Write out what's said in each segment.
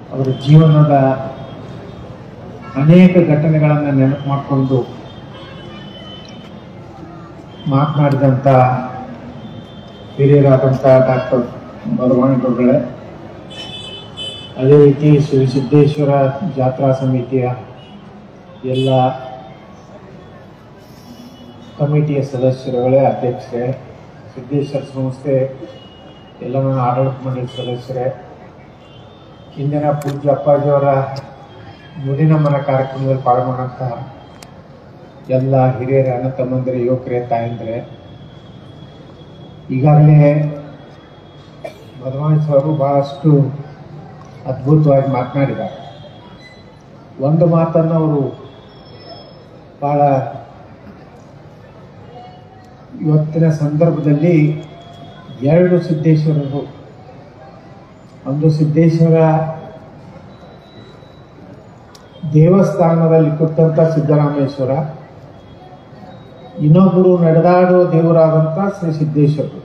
ಅವರ ಜೀವನದ ಅನೇಕ ಘಟನೆಗಳನ್ನು ನೆನಪು ಮಾಡಿಕೊಂಡು ಮಾತನಾಡಿದಂಥ ಹಿರಿಯರಾದಂಥ ಡಾಕ್ಟರ್ ಬರವಾಣಿಗೌಡಗಳೇ ಅದೇ ರೀತಿ ಶ್ರೀ ಸಿದ್ದೇಶ್ವರ ಜಾತ್ರಾ ಸಮಿತಿಯ ಎಲ್ಲ ಕಮಿಟಿಯ ಸದಸ್ಯರುಗಳೇ ಅಧ್ಯಕ್ಷರೇ ಸಿದ್ದೇಶ್ವರ ಸಂಸ್ಥೆ ಎಲ್ಲ ನನ್ನ ಆಡಳಿತ ಮಂಡಳಿ ಸದಸ್ಯರೇ ಇಂದಿನ ಪೂಜ್ಯ ಅಪ್ಪಾಜಿಯವರ ನುಡಿನಮನ ಕಾರ್ಯಕ್ರಮದಲ್ಲಿ ಪಾಲ್ಗೊಂಡಂಥ ಎಲ್ಲ ಹಿರಿಯರ ಅಣ್ಣ ತಮ್ಮಂದಿರ ಯುವಕರೇ ತಾಯಂದ್ರೆ ಈಗಾಗಲೇ ಬದಮಾಯಿಸ್ ಅವರು ಬಹಳಷ್ಟು ಅದ್ಭುತವಾಗಿ ಮಾತನಾಡಿದ್ದಾರೆ ಒಂದು ಮಾತನ್ನು ಅವರು ಬಹಳ ಇವತ್ತಿನ ಸಂದರ್ಭದಲ್ಲಿ ಎರಡು ಸಿದ್ದೇಶ್ವರರು ಒಂದು ಸಿದ್ದೇಶ್ವರ ದೇವಸ್ಥಾನದಲ್ಲಿ ಕೂತಂತ ಸಿದ್ದರಾಮೇಶ್ವರ ಇನ್ನೊಬ್ಬರು ನಡೆದಾಡುವ ದೇವರಾದಂಥ ಶ್ರೀ ಸಿದ್ದೇಶ್ವರರು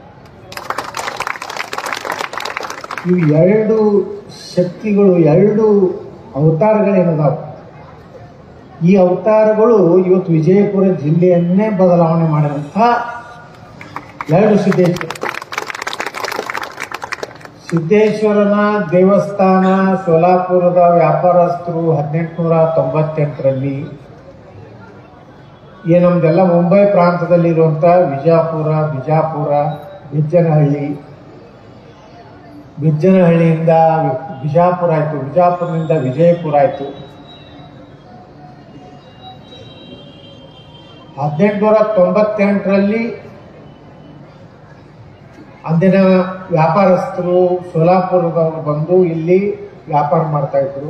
ಇವು ಎರಡು ಶಕ್ತಿಗಳು ಎರಡು ಅವತಾರಗಳೇನದಾವ ಈ ಅವತಾರಗಳು ಇವತ್ತು ವಿಜಯಪುರ ಜಿಲ್ಲೆಯನ್ನೇ ಬದಲಾವಣೆ ಮಾಡಿದಂಥ ಎರಡು ಸಿದ್ದೇಶ್ವರ ಸಿದ್ದೇಶ್ವರನ ದೇವಸ್ಥಾನ ಸೋಲಾಪುರದ ವ್ಯಾಪಾರಸ್ಥರು ಹದಿನೆಂಟುನೂರ ತೊಂಬತ್ತೆಂಟರಲ್ಲಿ ಈ ನಮ್ದೆಲ್ಲ ಮುಂಬೈ ಪ್ರಾಂತದಲ್ಲಿರುವಂಥ ವಿಜಾಪುರ ಬಿಜಾಪುರ ಬಿಜ್ಜನಹಳ್ಳಿ ಬಿಜ್ಜನಹಳ್ಳಿಯಿಂದ ಬಿಜಾಪುರ ಆಯಿತು ಬಿಜಾಪುರದಿಂದ ವಿಜಯಪುರ ಆಯಿತು ಹದಿನೆಂಟುನೂರ ತೊಂಬತ್ತೆಂಟರಲ್ಲಿ ಅಂದಿನ ವ್ಯಾಪಾರಸ್ಥರು ಸೋಲಾಪುರದವರು ಬಂದು ಇಲ್ಲಿ ವ್ಯಾಪಾರ ಮಾಡ್ತಾ ಇದ್ರು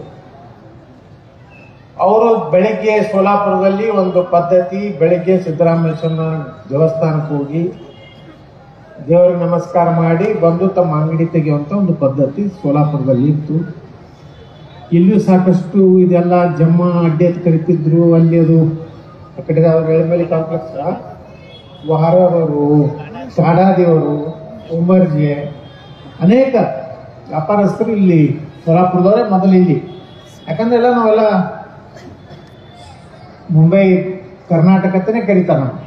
ಅವರು ಬೆಳಿಗ್ಗೆ ಸೋಲಾಪುರದಲ್ಲಿ ಒಂದು ಪದ್ಧತಿ ಬೆಳಿಗ್ಗೆ ಸಿದ್ದರಾಮೇಶ್ವರನ ದೇವಸ್ಥಾನಕ್ಕೆ ಹೋಗಿ ದೇವರಿಗೆ ನಮಸ್ಕಾರ ಮಾಡಿ ಬಂದು ತಮ್ಮ ಅಂಗಡಿ ತೆಗೆಯುವಂತ ಒಂದು ಪದ್ಧತಿ ಸೋಲಾಪುರದಲ್ಲಿ ಇತ್ತು ಇಲ್ಲಿಯೂ ಸಾಕಷ್ಟು ಇದೆಲ್ಲ ಜಮ್ಮ ಅಡ್ಡಿ ಅಂತ ಕರಿತಿದ್ರು ಅಲ್ಲಿ ಅದು ಆ ಕಡೆ ಅವ್ರ ಎಳಮೇಲಿ ಕಾಂಪ್ಲೆಕ್ಸ್ ವಾರವರು ಸಾಡಾದೇವರು ಉಮರ್ಜೆ ಅನೇಕ ವ್ಯಾಪಾರಸ್ಥರು ಇಲ್ಲಿ ಸೋಲಾಪುರದವರೇ ಮೊದಲು ಇಲ್ಲಿ ಯಾಕಂದ್ರೆ ಎಲ್ಲ ನಾವೆಲ್ಲ ಮುಂಬೈ ಕರ್ನಾಟಕತ್ತನೇ ಕರೀತಾರ ನಾವು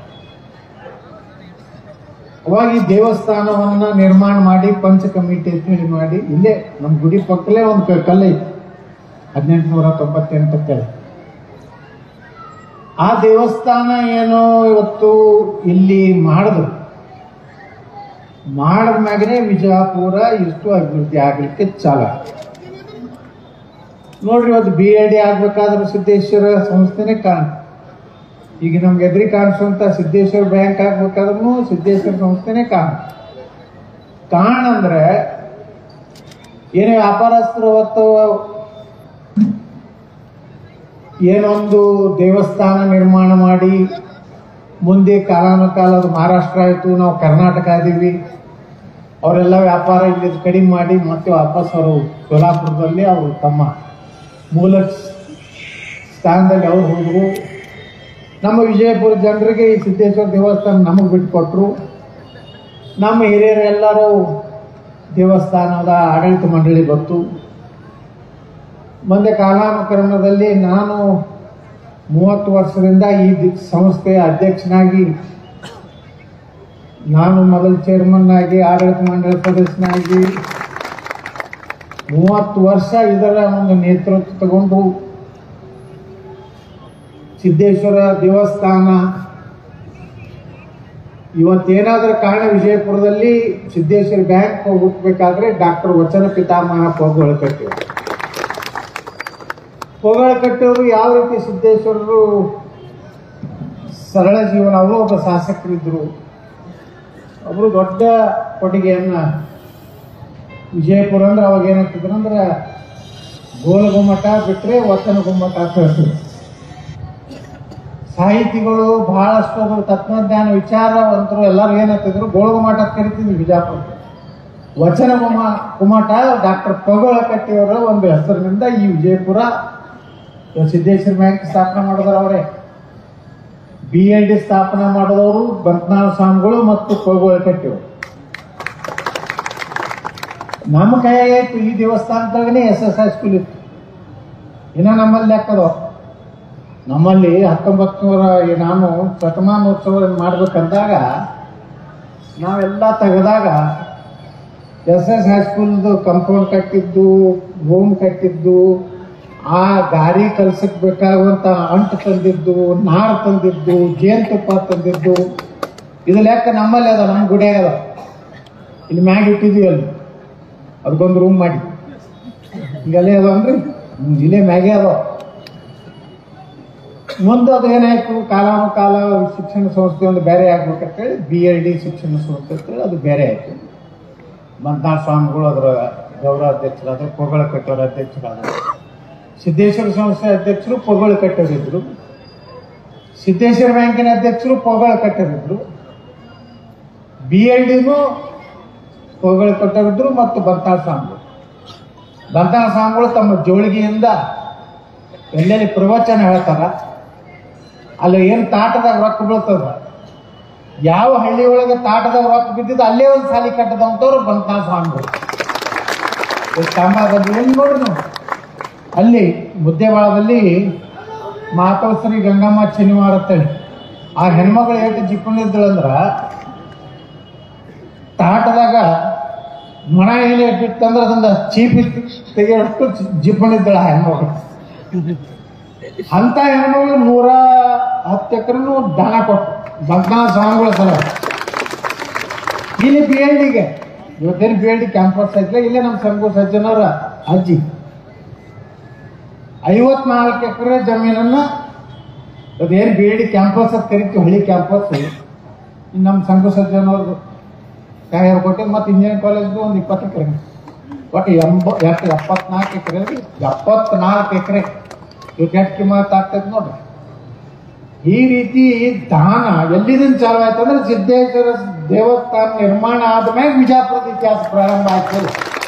ಅವಾಗ ಈ ದೇವಸ್ಥಾನವನ್ನ ನಿರ್ಮಾಣ ಮಾಡಿ ಪಂಚ ಕಮಿಟಿ ಅಂತ ಹೇಳಿ ಮಾಡಿ ಇಲ್ಲೇ ನಮ್ಮ ಗುಡಿ ಪಕ್ಕಲೇ ಒಂದು ಕ- ಕಲ್ಲೈತಿ ಹದಿನೆಂಟುನೂರ ತೊಂಬತ್ತೆಂಟಕ್ಕೆ ಆ ದೇವಸ್ಥಾನ ಏನೋ ಇವತ್ತು ಇಲ್ಲಿ ಮಾಡಿದ್ರು ಮಾಡಿದ ಮ್ಯಾಗನೆ ವಿಜಯಪುರ ಇಷ್ಟು ಅಭಿವೃದ್ಧಿ ಆಗ್ಲಿಕ್ಕೆ ಚಾಲ ನೋಡ್ರಿ ಇವತ್ತು ಬಿ ಎಲ್ ಡಿ ಆಗ್ಬೇಕಾದ್ರೂ ಸಿದ್ದೇಶ್ವರ ಸಂಸ್ಥೆನೇ ಕಾರಣ ಈಗ ನಮ್ಗೆ ಎದುರಿ ಕಾಣಿಸುವಂತ ಸಿದ್ದೇಶ್ವರ ಬ್ಯಾಂಕ್ ಆಗ್ಬೇಕಾದ್ರೂ ಸಿದ್ದೇಶ್ವರ ಸಂಸ್ಥೆನೇ ಕಾರಣ ಕಾರಣ ಅಂದ್ರೆ ಏನೇ ವ್ಯಾಪಾರಸ್ಥರು ಅವತ್ತು ಏನೊಂದು ದೇವಸ್ಥಾನ ನಿರ್ಮಾಣ ಮಾಡಿ ಮುಂದೆ ಕಾಲಾನುಕಾಲ ಅದು ಮಹಾರಾಷ್ಟ್ರ ಆಯಿತು ನಾವು ಕರ್ನಾಟಕ ಅದೀವಿ ಅವರೆಲ್ಲ ವ್ಯಾಪಾರ ಇಲ್ಲಿ ಕಡಿಮೆ ಮಾಡಿ ಮತ್ತೆ ವಾಪಸ್ ಅವರು ಸೋಲಾಪುರದಲ್ಲಿ ಅವರು ತಮ್ಮ ಮೂಲ ಸ್ಥಾನದಲ್ಲಿ ಅವ್ರು ಹೋದ್ರು ನಮ್ಮ ವಿಜಯಪುರ ಜನರಿಗೆ ಈ ಸಿದ್ದೇಶ್ವರ ದೇವಸ್ಥಾನ ನಮಗೆ ಬಿಟ್ಕೊಟ್ರು ನಮ್ಮ ಹಿರಿಯರೆಲ್ಲರೂ ದೇವಸ್ಥಾನದ ಆಡಳಿತ ಮಂಡಳಿ ಗೊತ್ತು ಮುಂದೆ ಕಾಲಾನುಕ್ರಮದಲ್ಲಿ ನಾನು ಮೂವತ್ತು ವರ್ಷದಿಂದ ಈ ದಿ- ಸಂಸ್ಥೆಯ ಅಧ್ಯಕ್ಷನಾಗಿ ನಾನು ಮೊದಲು ಚೇರ್ಮನ್ ಆಗಿ ಆಡಳಿತ ಮಂಡಳಿ ಸದಸ್ಯನಾಗಿ ಮೂವತ್ತು ವರ್ಷ ಇದರ ಒಂದು ನೇತೃತ್ವ ತಗೊಂಡು ಸಿದ್ದೇಶ್ವರ ದೇವಸ್ಥಾನ ಇವತ್ತೇನಾದ್ರೂ ಕಾರಣ ವಿಜಯಪುರದಲ್ಲಿ ಸಿದ್ದೇಶ್ವರ ಬ್ಯಾಂಕ್ ಹುಟ್ಟಬೇಕಾದ್ರೆ ಡಾಕ್ಟರ್ ವಚನ ಪಿತಾಮಹ ಪೋಗಳು ಕಟ್ಟಿದ್ರು ಪೋಗಳು ಕಟ್ಟಿಯವರು ಯಾವ ರೀತಿ ಸಿದ್ದೇಶ್ವರರು ಸರಳ ಜೀವನ ಅವರು ಒಬ್ಬ ಶಾಸಕರಿದ್ರು ಅವರು ದೊಡ್ಡ ಕೊಡುಗೆಯನ್ನ ವಿಜಯಪುರ ಅಂದ್ರೆ ಅವಾಗ ಏನಾಗ್ತಿದ್ರು ಅಂದ್ರೆ ಗೋಲ ಗುಮ್ಮಟ ಬಿಟ್ರೆ ವಚನ ಗುಮ್ಮಟ ಅಂತ ಹೇಳ್ತಿದ್ರು ಸಾಹಿತಿಗಳು ಬಹಳಷ್ಟು ಅದು ತತ್ವಜ್ಞಾನ ವಿಚಾರವಂತರು ಎಲ್ಲರೂ ಏನಾಗ್ತಿದ್ರು ಗೋಳ ಗುಮ್ಮಟ ಅಂತ ಕರಿತಿದ್ವಿ ಬಿಜಾಪುರ ವಚನ ಗುಮ್ಮ ಗುಮ್ಮಟ ಡಾಕ್ಟರ್ ಪಗೋಳ ಕಟ್ಟಿಯವರ ಒಂದು ಹೆಸರಿನಿಂದ ಈ ವಿಜಯಪುರ ಇವಾಗ ಸಿದ್ದೇಶ್ವರ ಬ್ಯಾಂಕ್ ಸ್ಥಾಪನೆ ಮಾಡಿದ್ರು ಅವರೇ ಬಿ ಎಲ್ ಡಿ ಸ್ಥಾಪನೆ ಮಾಡಿದವರು ಬಂತ್ನಾಳ ಸ್ವಾಮಿಗಳು ಮತ್ತು ಪಗೋಳ ಕಟ್ಟಿಯವರು ನಮ್ಮ ಕೈಯಾಗ ಇತ್ತು ಈ ದೇವಸ್ಥಾನದಾಗನೇ ಎಸ್ ಎಸ್ ಹೈಸ್ಕೂಲ್ ಇತ್ತು ಇನ್ನ ನಮ್ಮಲ್ಲಿ ಲೆಕ್ಕದ ನಮ್ಮಲ್ಲಿ ಹತ್ತೊಂಬತ್ತು ನೂರ ನಾನು ಶತಮಾನೋತ್ಸವ ಮಾಡ್ಬೇಕಂದಾಗ ನಾವೆಲ್ಲ ತೆಗೆದಾಗ ಎಸ್ ಎಸ್ ಹೈಸ್ಕೂಲ್ದು ಕಂಪೌಂಡ್ ಕಟ್ಟಿದ್ದು ರೂಮ್ ಕಟ್ಟಿದ್ದು ಆ ಗಾಡಿ ಕಲ್ಸಕ್ ಬೇಕಾಗುವಂತ ಅಂಟು ತಂದಿದ್ದು ನಾರು ತಂದಿದ್ದು ಜೇನುತುಪ್ಪ ತಂದಿದ್ದು ಇದು ಲೆಕ್ಕ ನಮ್ಮಲ್ಲಿ ಅದ ನಮ್ಮ ಗುಡಿ ಅದ ಇಲ್ಲಿ ಮ್ಯಾಗ ಇಟ್ಟಿದ್ವಿ ಅಲ್ಲಿ ಅದಕ್ಕೊಂದು ರೂಮ್ ಮಾಡಿ ಈಗಲ್ಲೇ ಅದ ಅಂದ್ರೆ ಹ್ಮ್, ಇಲ್ಲೇ ಮ್ಯಾಗೆ ಅದಾವ ಮುಂದೆ ಅದು ಏನಾಯ್ತು ಕಾಲಾನುಕಾಲ ಶಿಕ್ಷಣ ಸಂಸ್ಥೆ ಒಂದು ಬೇರೆ ಆಗ್ಬೇಕಂತೇಳಿ ಬಿ ಎಲ್ ಡಿ ಶಿಕ್ಷಣ ಸಂಸ್ಥೆ ಅಂತೇಳಿ ಅದು ಬೇರೆ ಆಯ್ತು ಮಂತಾ ಸ್ವಾಮಿಗಳು ಅದರ ಗೌರವ ಅಧ್ಯಕ್ಷರಾದ್ರು ಪೊಗಳ ಕಟ್ಟೋರ ಅಧ್ಯಕ್ಷರಾದರು ಸಿದ್ದೇಶ್ವರ ಸಂಸ್ಥೆ ಅಧ್ಯಕ್ಷರು ಪೊಗಳ ಕಟ್ಟೋರಿದ್ರು ಸಿದ್ದೇಶ್ವರ ಬ್ಯಾಂಕಿನ ಅಧ್ಯಕ್ಷರು ಪೊಗಳ ಕಟ್ಟೋರಿದ್ರು ಬಿ ಎಲ್ ಡಿನೂ ಪೊಗಳ ಕಟ್ಟೋರಿದ್ರು ಮತ್ತು ಬಂತಾಳ ಸ್ವಾಮಿಗಳು ಬಂತಾಳ ಸ್ವಾಮಿಗಳು ತಮ್ಮ ಜೋಳಿಗೆಯಿಂದ ಎಲ್ಲೆಲ್ಲಿ ಪ್ರವಚನ ಹೇಳ್ತಾರ ಅಲ್ಲಿ ಏನು ತಾಟದಾಗ ರೊಕ್ಕ ಬೀಳ್ತದ ಯಾವ ಹಳ್ಳಿ ಒಳಗೆ ತಾಟದಾಗ ರೊಕ್ಕ ಬಿದ್ದಿದ್ದು ಅಲ್ಲೇ ಒಂದು ಸಾಲಿ ಕಟ್ಟದಂತವ್ರು ಬಂತ ಸ್ವಾಮಿಗಳು ಕಾಮಾದಲ್ಲಿ ಏನು ನೋಡ್ರಿ ನಾವು ಅಲ್ಲಿ ಮುದ್ದೆವಾಳದಲ್ಲಿ ಮಾತೋಶ್ರೀ ಗಂಗಮ್ಮ ಶನಿವಾರ ಅಂತೇಳಿ ಆ ಹೆಣ್ಮಗಳು ಎಷ್ಟು ಜಿಪ್ಪಣಿದ್ದಳಂದ್ರ ತಾಟದಾಗ ಮಣ ಏನೇ ಬಿತ್ತಂದ್ರೆ ಅದನ್ನ ಚೀಪಿ ತೆಗೆಯಷ್ಟು ಜಿಪ್ಪಣಿದ್ದಳ ಆ ಹೆಣ್ಮಗಳು ಅಂತ ಹೆಣ್ಮಗಳು ನೂರ ಹತ್ತು ಎಕರೆನು ದಾನ ಕೊಟ್ಟು ಬಂಕನಾಥ ಸ್ವಾಮಿಗಳ ಸಲ ಇಲ್ಲಿ ಬಿ ಎಲ್ ಡಿಗೆ ಇವತ್ತೇನು ಬಿ ಎಲ್ ಡಿ ಕ್ಯಾಂಪಸ್ ಐತ್ಲ ಇಲ್ಲೇ ನಮ್ಮ ಸಂಘ ಸಜ್ಜನವರ ಅಜ್ಜಿ ಐವತ್ನಾಲ್ಕು ಎಕರೆ ಜಮೀನನ್ನ ಅದೇನು ಬಿ ಎಲ್ ಡಿ ಕ್ಯಾಂಪಸ್ ಅಂತ ಕರಿತೀವಿ ಹಳ್ಳಿ ಕ್ಯಾಂಪಸ್ ನಮ್ಮ ಸಂಘ ಸಜ್ಜನವ್ರದ್ದು ಕಾಯರ್ ಕೊಟ್ಟು ಮತ್ತು ಇಂಜಿನಿಯರಿಂಗ್ ಕಾಲೇಜ್ದು ಒಂದು ಇಪ್ಪತ್ತು ಎಕರೆ ಒಟ್ಟು ಎಂಬ ಎಷ್ಟು ಎಪ್ಪತ್ನಾಲ್ಕು ಎಕರೆ ಎಪ್ಪತ್ನಾಲ್ಕು ಎಕರೆ ಇವತ್ತು ಎಷ್ಟು ಕಿಮ್ಮತ್ ಆಗ್ತೈತೆ ನೋಡ್ರಿ ಈ ರೀತಿ ದಾನ ಎಲ್ಲಿದಿಂದ ಚಾಲು ಆಯ್ತು ಅಂದ್ರೆ ಸಿದ್ದೇಶ್ವರ ದೇವಸ್ಥಾನ ನಿರ್ಮಾಣ ಆದ್ಮೇಲೆ ವಿಜಾಪುರದ ಇತಿಹಾಸ ಪ್ರಾರಂಭ ಆಯ್ತು